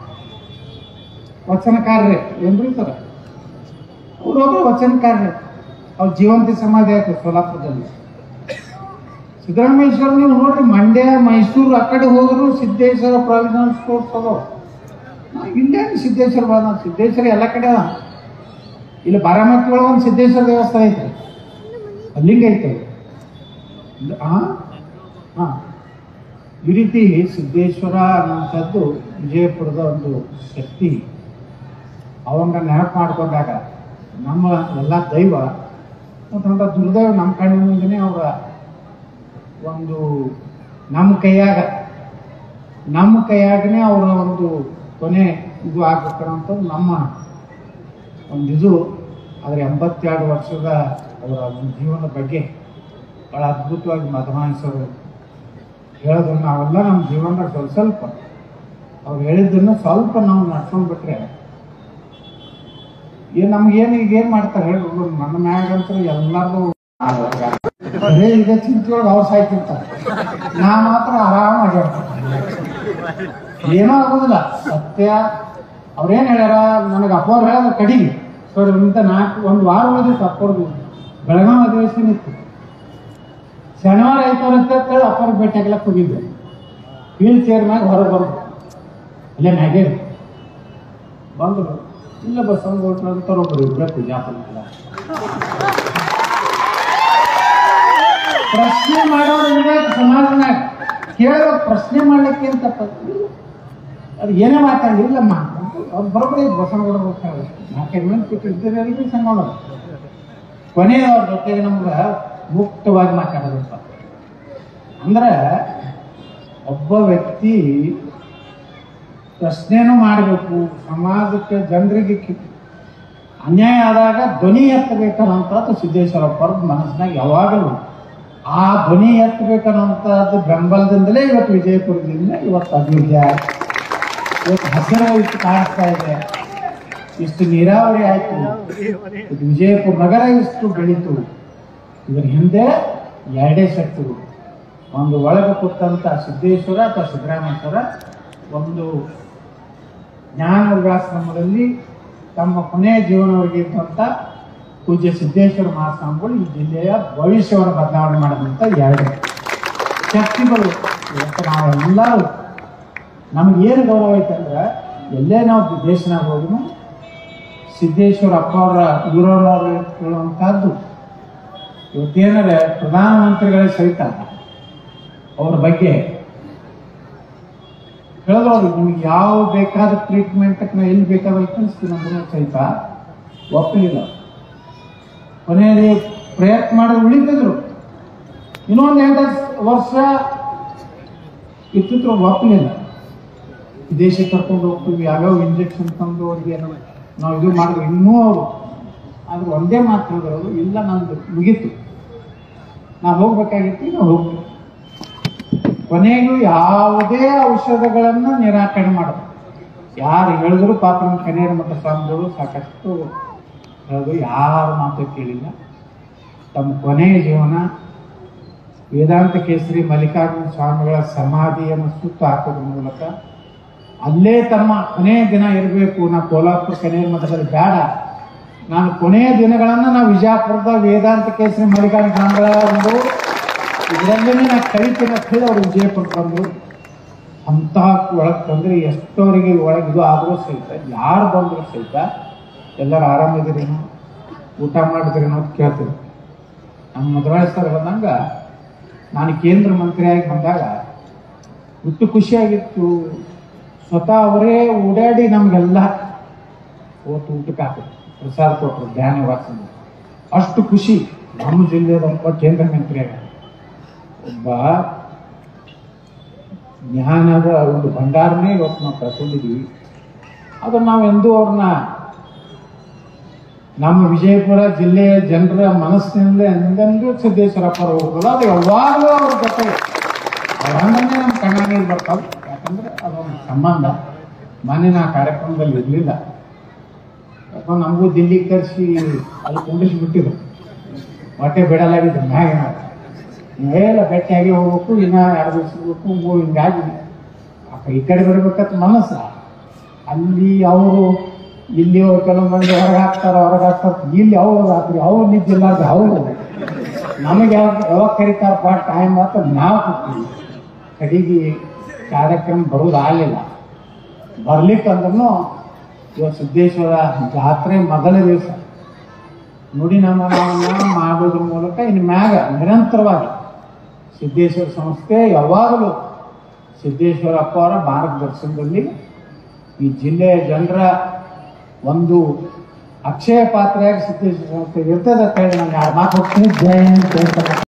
ವಚನಕಾರ್ರೆ ಏನ್ರಿ ಸರ್ ಅವರೊಬ್ಬರು ವಚನಕಾರ್ರೆ ಅವ್ರ ಜೀವಂತಿ ಸಮಾಧಿ ಆಯ್ತು ಸೋಲಾಪುರದಲ್ಲಿ ಸಿದ್ದರಾಮೇಶ್ವರ ನೀವು ನೋಡ್ರಿ ಮಂಡ್ಯ ಮೈಸೂರು ಆ ಕಡೆ ಹೋದ್ರು ಸಿದ್ದೇಶ್ವರ ಪ್ರಾವಿಷನಲ್ ಸ್ಟೋರ್ಸ್ ಅದಾವ ಇಲ್ಲೇ ಸಿದ್ದೇಶ್ವರ ಬಾಳ ಸಿದ್ದೇಶ್ವರ ಎಲ್ಲ ಕಡೆ ಅದ ಇಲ್ಲಿ ಬಾರಾಮತಿ ಒಳಗೆ ಒಂದು ಸಿದ್ದೇಶ್ವರ ದೇವಸ್ಥಾನ ಐತೆ ಅಲ್ಲಿಂಗ ಐತೆ ಇದು- ಆ? ಹಾ ಈ ರೀತಿ ಸಿದ್ದೇಶ್ವರ ಅನ್ನುವಂಥದ್ದು ವಿಜಯಪುರದ ಒಂದು ಶಕ್ತಿ ಅವಂಗ ನೆನಪು ಮಾಡ್ಕೊಂಡಾಗ ನಮ್ಮ ಎಲ್ಲ ದೈವ ಮತ್ತು ದುರ್ದೈವ ನಮ್ಮ ಕಣ್ಣಿನ ಮುಂದೆನೇ ಅವರ ಒಂದು ನಮ್ಮ ಕೈಯಾಗ ನಮ್ಮ ಕೈಯಾಗನೇ ಅವರ ಒಂದು ಕೊನೆ ಇದು ಆಗ್ಬೇಕಂತ ನಮ್ಮ ಒಂದು ಇದು ಅದರ ಎಂಬತ್ತೆರಡು ವರ್ಷದ ಅವರ ಒಂದು ಜೀವನದ ಬಗ್ಗೆ ಭಾಳ ಅದ್ಭುತವಾಗಿ ಮಧುಮಾಂಸರು ಹೇಳೋದನ್ನ ನಾವೆಲ್ಲ ನಮ್ಮ ಜೀವನದಾಗ ಸ್ವಲ್ಪ ಸ್ವಲ್ಪ ಅವ್ರು ಹೇಳಿದ್ದನ್ನು ಸ್ವಲ್ಪ ನಾವು ನಡ್ಕೊಂಡ್ಬಿಟ್ರೆ ಏನ್ ನಮ್ಗೇನು ಈಗ ಏನ್ ಮಾಡ್ತಾರೆ ಹೇಳಿ ನನ್ನ ಮ್ಯಾಗಂತೂ ಎಲ್ಲಾರ್ದು ಬರೇ ಈಗ ಚಿಂತೆಯೊಳಗೆ ಅವ್ರು ಸಾಯ್ತಿರ್ತಾರೆ ನಾ ಮಾತ್ರ ಆರಾಮಾಗಿ ಏನೂ ಆಗೋದಿಲ್ಲ ಸತ್ಯ ಅವ್ರೇನ್ ಹೇಳ್ಯಾರ ನನಗೆ ಅಪ್ಪವ್ರು ಹೇಳೋದು ಕಡಿಗೆ ಸರ್ ಇಂತ ನಾಲ್ಕು ಒಂದು ವಾರ ಉಳಿದಿತ್ತು ಅಪ್ಪವ್ರದ್ದು ಬೆಳಗಾವಿ ಅಧಿವೇಶನ ಇತ್ತು ಶನಿವಾರ ಐತವಾರ ಅಂತ ಹೇಳಿ ಅಪ್ಪರ ಭೇಟಿ ಆಗ್ಲಕ್ಕೆ ಹೋಗಿದ್ದೆ ವೀಲ್ ಚೇರ್ ಮ್ಯಾಗ ಹೊರಗೆ ಬಂದು ಇಲ್ಲೇ ಮ್ಯಾಗೆ ಬಂದ್ರು ಇಲ್ಲ ಬಸ್ ಒಂದು ಹೊಟ್ಟರು ಒಬ್ಬರು ಇಬ್ಬರೇ ಪೂಜಾ ಪಂಕಲ ಪ್ರಶ್ನೆ ಮಾಡೋರು ಇರ್ಬೇಕು ಸಮಾಜನಾಗ ಕೇಳೋ ಪ್ರಶ್ನೆ ಮಾಡ್ಲಿಕ್ಕೆ ಅಂತ ಅದು ಏನೇ ಮಾತಾಡಿ ಇಲ್ಲಮ್ಮ ಅವ್ರು ಬರೋಬ್ಬರಿ ಬಸವನಗೌಡ ಹೋಗ್ತಾರೆ ನಾಲ್ಕೈದು ಮಂದಿ ಕೂತು ಇದ್ದರೆಲ್ಲರಿಗೂ ಸಂಗೋಣ ಕೊನೆಯ ಅವ್ರ ಜೊತೆಗೆ ನಮ್ಗೆ ಮುಕ್ತವಾಗಿ ಮಾತಾಡಬೇಕು ಅಂದ್ರೆ ಒಬ್ಬ ವ್ಯಕ್ತಿ ಪ್ರಶ್ನೆನೂ ಮಾಡಬೇಕು ಸಮಾಜಕ್ಕೆ ಜನರಿಗೆ ಕಿ- ಅನ್ಯಾಯ ಆದಾಗ ಧ್ವನಿ ಎತ್ತಬೇಕನ್ನೋಂಥದ್ದು ಸಿದ್ದೇಶ್ವರಪ್ಪ ಅವ್ರ ಮನಸ್ಸಿನಾಗ ಯಾವಾಗಲೂ ಆ ಧ್ವನಿ ಎತ್ತಬೇಕನ್ನೋಂಥದ್ದು ಬೆಂಬಲದಿಂದಲೇ ಇವತ್ತು ವಿಜಯಪುರದಿಂದ ಇವತ್ತು ಅಭಿವೃದ್ಧಿ ಆಯ್ತು ಇವತ್ತು ಹಸಿರು ಇಷ್ಟು ಕಾಣಿಸ್ತಾ ಇದೆ ಇಷ್ಟು ನೀರಾವರಿ ಆಯ್ತು ಇದು ವಿಜಯಪುರ ನಗರ ಇಷ್ಟು ಬೆಳೀತು ಇದರ ಹಿಂದೆ ಎರಡೇ ಶಕ್ತಿಗಳು ಒಂದು ಒಳಗೆ ಕೂತಂತ ಸಿದ್ದೇಶ್ವರ ಅಥವಾ ಸಿದ್ದರಾಮೇಶ್ವರ ಒಂದು ಜ್ಞಾನ ವಿಕಾಸಾಶ್ರಮದಲ್ಲಿ ತಮ್ಮ ಕೊನೆಯ ಜೀವನವರೆಗೆ ಇದ್ದಂಥ ಪೂಜ್ಯ ಸಿದ್ದೇಶ್ವರ ಮಹಾಸ್ವಾಮಿಗಳು ಈ ಜಿಲ್ಲೆಯ ಭವಿಷ್ಯವನ್ನು ಬದಲಾವಣೆ ಮಾಡಿದಂಥ ಎರಡು ಶಕ್ತಿಗಳು ಇವತ್ತು ನಾವೆಲ್ಲರೂ ನಮ್ಗೆ ಏನು ಗೌರವ ಐತಂದ್ರೆ ಎಲ್ಲೇ ನಾವು ದೇಶನಾಗ ಹೋಗಿನೂ ಸಿದ್ದೇಶ್ವರ ಅಪ್ಪ ಅವರ ಊರವ್ರವ್ರು ಹೇಳುವಂಥದ್ದು ಇವತ್ತೇನಾರೆ ಪ್ರಧಾನಮಂತ್ರಿಗಳೇ ಸಹಿತ ಅವ್ರ ಬಗ್ಗೆ ಹೇಳಿದವ್ರು ನಿಮ್ಗೆ ಯಾವ ಬೇಕಾದ ಟ್ರೀಟ್ಮೆಂಟ್ ನಾ ಎಲ್ಲಿ ಬೇಕಾದ್ರೆ ಕಳಿಸ್ತೀನಿ ಅಂದ್ರೆ ಸಹಿತ ಒಪ್ಪಲಿಲ್ಲ ಕೊನೆಯಲ್ಲಿ ಪ್ರಯತ್ನ ಮಾಡಿ ಉಳಿತಿದ್ರು ಇನ್ನೊಂದು ಎಂಟು ವರ್ಷ ಇತ್ತಿದ್ರು ಒಪ್ಪಲಿಲ್ಲ ವಿದೇಶಕ್ಕೆ ಕರ್ಕೊಂಡು ಹೋಗ್ತೀವಿ ಯಾವ್ಯಾವ ಇಂಜೆಕ್ಷನ್ ತಂದು ಅವ್ರಿಗೆ ಏನೋ ನಾವು ಇದು ಮಾಡಿದ್ರು ಇನ್ನೂ ಅವರು ಆದ್ರೆ ಒಂದೇ ಮಾತು ಹೇಳಿದ್ರು ಇಲ್ಲ ನಂದು ಮುಗೀತು ನಾವು ಹೋಗ್ಬೇಕಾಗಿತ್ತು ನಾವು ಹೋಗ್ತೀವಿ ಕೊನೆಗೂ ಯಾವುದೇ ಔಷಧಗಳನ್ನ ನಿರಾಕರಣೆ ಮಾಡೋದು ಯಾರು ಹೇಳಿದ್ರು ಪಾಪ ನಮ್ಮ ಕನೇರ ಮಠ ಸ್ವಾಮಿಗಳು ಸಾಕಷ್ಟು ಹೇಳಿದ್ರು ಯಾರ ಮಾತು ಕೇಳಿಲ್ಲ ತಮ್ಮ ಕೊನೆಯ ಜೀವನ ವೇದಾಂತ ಕೇಸರಿ ಮಲ್ಲಿಕಾರ್ಜುನ ಸ್ವಾಮಿಗಳ ಸಮಾಧಿಯನ್ನು ಸುತ್ತು ಹಾಕೋದ್ರ ಮೂಲಕ ಅಲ್ಲೇ ತಮ್ಮ ಕೊನೆಯ ದಿನ ಇರಬೇಕು ನಾ ಕೋಲಾಪುರ ಕನೇರ ಮಠದಲ್ಲಿ ಬೇಡ ನಾನು ಕೊನೆಯ ದಿನಗಳನ್ನ ನಾವು ವಿಜಯಪುರದ ವೇದಾಂತ ಕೇಸರಿ ಮಲ್ಲಿಕಾರ್ಜುನ ಸ್ವಾಮಿಗಳ ಒಂದು ಇದರಲ್ಲೇ ನಾ ಕಲಿತೀನಿ ಅಂತ ಹೇಳಿ ಅವ್ರು ವಿಜಯಪುರಕ್ಕೆ ಬಂದರು ಅಂತ ಒಳಗೆ ಬಂದ್ರೆ ಎಷ್ಟೋರಿಗೆ ಒಳಗೆ ಇದು ಆದರೂ ಸಹಿತ ಯಾರು ಬಂದರೂ ಸಹಿತ ಎಲ್ಲರೂ ಆರಾಮಿದ್ದೀರೇನೋ ಊಟ ಮಾಡಿದ್ರೇನೋ ಅಂತ ಕೇಳ್ತೀನಿ ನಮ್ಮ ಮದುವೆ ಸರ್ ಬಂದಂಗ ನಾನು ಕೇಂದ್ರ ಮಂತ್ರಿಯಾಗಿ ಬಂದಾಗ ಒಟ್ಟು ಖುಷಿಯಾಗಿತ್ತು ಸ್ವತಃ ಅವರೇ ಓಡಾಡಿ ನಮಗೆಲ್ಲ ಓಟ್ ಊಟಕ್ಕೆ ಹಾಕಿದ್ರು ಪ್ರಸಾದ ಕೊಟ್ಟರು ಧ್ಯಾನ ವಾಸನ ಅಷ್ಟು ಖುಷಿ ನಮ್ಮ ಜಿಲ್ಲೆದ ಒಬ್ಬ ಕೇಂದ್ರ ಮಂತ್ರಿಯಾಗ ಒಬ್ಬ ಜ್ಞಾನದ ಒಂದು ಭಂಡಾರನೇ ಇವತ್ತು ನಾವು ಕಳ್ಕೊಂಡಿದ್ದೀವಿ ಅದು ನಾವೆಂದೂ ಅವ್ರನ್ನ ನಮ್ಮ ವಿಜಯಪುರ ಜಿಲ್ಲೆಯ ಜನರ ಮನಸ್ಸಿನಿಂದ ಎಂದೆಂದೂ ಸಿದ್ದೇಶ್ವರಪ್ಪ ಅವರು ಹೋಗಲ್ಲ ಅದು ಯಾವಾಗಲೂ ಅವ್ರ ಜೊತೆ ಅವರನ್ನೇ ನಮ್ಮ ಕಣ್ಣ ನೀರು ಬರ್ತಾವೆ ಯಾಕಂದ್ರೆ ಅದೊಂದು ಸಂಬಂಧ ಮೊನ್ನೆ ನಾ ಕಾರ್ಯಕ್ರಮದಲ್ಲಿ ಇರಲಿಲ್ಲ ಯಾಕಂದ್ರೆ ನಮಗೂ ದಿಲ್ಲಿಗೆ ಕರೆಸಿ ಅಲ್ಲಿ ಕುಂಡಿಸ್ಬಿಟ್ಟಿದ್ರು ಹೊಟ್ಟೆ ಬಿಡಲಾಗಿದ್ರು ಮ್ಯಾಗ ಎಲ್ಲ ಭೇಟಿಯಾಗಿ ಹೋಗ್ಬೇಕು ಇನ್ನ ಎರಡು ದಿವಸ ಹೋಗ್ಬೇಕು ಮೂರು ಹಿಂಗಾಗಿ ಅಪ್ಪ ಈ ಕಡೆ ಬರ್ಬೇಕಂತ ಮನಸ್ಸ ಅಲ್ಲಿ ಅವರು ಇಲ್ಲಿ ಅವ್ರು ಕೆಲವು ಮಂದಿ ಹೊರಗೆ ಹಾಕ್ತಾರ ಹೊರಗೆ ಹಾಕ್ತಾರ ಇಲ್ಲಿ ಅವ್ರು ರಾತ್ರಿ ಅವ್ರು ನಿದ್ದಿಲ್ಲಾರ್ದು ಅವರು ನಮಗೆ ಯಾವಾಗ ಯಾವಾಗ ಕರೀತಾರಪ್ಪ ಟೈಮ್ ಮಾತ್ರ ನಾವು ಕೂತೀವಿ ಕಡೆಗೆ ಕಾರ್ಯಕ್ರಮ ಬರೋದು ಆಗಲಿಲ್ಲ ಬರ್ಲಿಕ್ಕಂದ್ರೂ ಇವತ್ತು ಸಿದ್ದೇಶ್ವರ ಜಾತ್ರೆ ಮೊದಲ ದಿವಸ ನುಡಿ ನಮನವನ್ನು ಮಾಡೋದ್ರ ಮೂಲಕ ಇನ್ನು ಮ್ಯಾಗ ನಿರಂತರವಾಗಿ ಸಿದ್ದೇಶ್ವರ ಸಂಸ್ಥೆ ಯಾವಾಗಲೂ ಸಿದ್ದೇಶ್ವರಪ್ಪ ಅವರ ಮಾರ್ಗದರ್ಶನದಲ್ಲಿ ಈ ಜಿಲ್ಲೆಯ ಜನರ ಒಂದು ಅಕ್ಷಯ ಪಾತ್ರೆಯಾಗಿ ಸಿದ್ದೇಶ್ವರ ಸಂಸ್ಥೆ ಇರ್ತದೆ ಅಂತ ಹೇಳಿ ನಾನು ಎರಡು ಮಾತು ಹೋಗ್ತೀನಿ ಜಯ ಹಿಂದ್ ಜೈ ಕರ್ನಾಟಕ.